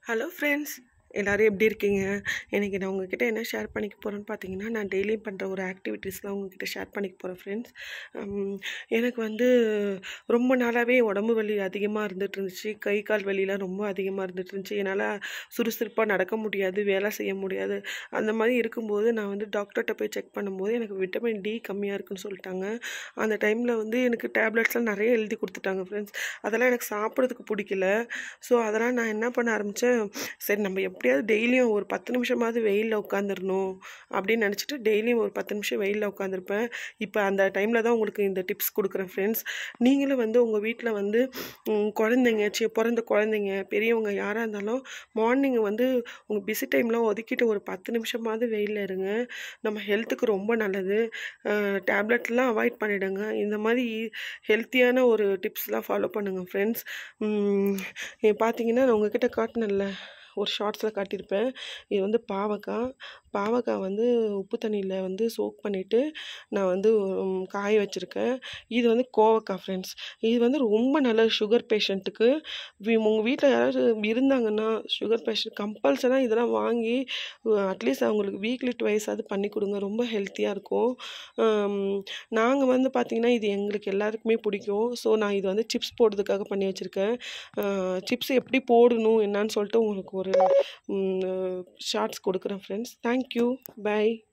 hello friends எல்லோரும் எப்படி இருக்கீங்க இன்றைக்கி நான் உங்ககிட்ட என்ன ஷேர் பண்ணிக்க போகிறேன்னு பார்த்தீங்கன்னா நான் டெய்லியும் பண்ணுற ஒரு ஆக்டிவிட்டீஸ் தான் உங்ககிட்ட ஷேர் பண்ணிக்க போகிறேன் ஃப்ரெண்ட்ஸ் எனக்கு வந்து ரொம்ப நாளாகவே உடம்பு வலி அதிகமாக இருந்துட்டு இருந்துச்சு கை கால் வலிலாம் ரொம்ப அதிகமாக இருந்துட்டு இருந்துச்சு என்னால் சுறுசுறுப்பாக நடக்க முடியாது வேலை செய்ய முடியாது அந்த மாதிரி இருக்கும்போது நான் வந்து டாக்டர்கிட்ட போய் செக் பண்ணும்போது எனக்கு விட்டமின் டி கம்மியாக இருக்குன்னு சொல்லிட்டாங்க அந்த டைமில் வந்து எனக்கு டேப்லெட்ஸ்லாம் நிறைய எழுதி கொடுத்துட்டாங்க ஃப்ரெண்ட்ஸ் அதெல்லாம் எனக்கு சாப்பிட்றதுக்கு பிடிக்கல ஸோ அதெல்லாம் நான் என்ன பண்ண ஆரம்பித்தேன் சரி நம்ம எப்படியாவது டெய்லியும் ஒரு பத்து நிமிஷமாவது வெயிலில் உட்காந்துடணும் அப்படின்னு நினச்சிட்டு டெய்லியும் ஒரு பத்து நிமிஷம் வெயிலில் உட்காந்துருப்பேன் இப்போ அந்த டைமில் தான் உங்களுக்கு இந்த டிப்ஸ் கொடுக்குறேன் ஃப்ரெண்ட்ஸ் நீங்களும் வந்து உங்கள் வீட்டில் வந்து ம், குழந்தைங்க சி பிறந்த குழந்தைங்க பெரியவங்க யாராக இருந்தாலும் மார்னிங் வந்து உங்கள் பிஸி டைம்லாம் ஒதுக்கிட்டு ஒரு பத்து நிமிஷமாவது வெயிலில் இருங்க நம்ம ஹெல்த்துக்கு ரொம்ப நல்லது டேப்லெட்லாம் அவாய்ட் பண்ணிவிடுங்க இந்த மாதிரி ஹெல்த்தியான ஒரு டிப்ஸ்லாம் ஃபாலோ பண்ணுங்கள் ஃப்ரெண்ட்ஸ் பார்த்தீங்கன்னா நான் உங்ககிட்ட காட்டினேன்ல ஒரு ஷார்ட்ஸில் காட்டியிருப்பேன் இது வந்து பாவக்காய் பாவக்காய் வந்து உப்பு தண்ணியில் வந்து சோக் பண்ணிவிட்டு நான் வந்து ம், காய வச்சுருக்கேன் இது வந்து கோவக்காய் ஃப்ரெண்ட்ஸ் இது வந்து ரொம்ப நல்ல சுகர் பேஷண்ட்டுக்கு உங்கள் வீட்டில் யாராவது இருந்தாங்கன்னா சுகர் பேஷண்ட் கம்பல்சராக இதெல்லாம் வாங்கி அட்லீஸ்ட் அவங்களுக்கு வீக்லி ட்வைஸ் அது பண்ணி கொடுங்க ரொம்ப ஹெல்த்தியாக இருக்கும் நாங்கள் வந்து பார்த்திங்கன்னா இது எங்களுக்கு எல்லாருக்குமே பிடிக்கும் ஸோ நான் இது வந்து சிப்ஸ் போடுறதுக்காக பண்ணி வச்சுருக்கேன் சிப்ஸ் எப்படி போடணும் என்னன்னு சொல்லிட்டு உங்களுக்கு ஒரு ஷார்ட்ஸ் கொடுக்குறேன் ஃப்ரெண்ட்ஸ் தேங்க்யூ பை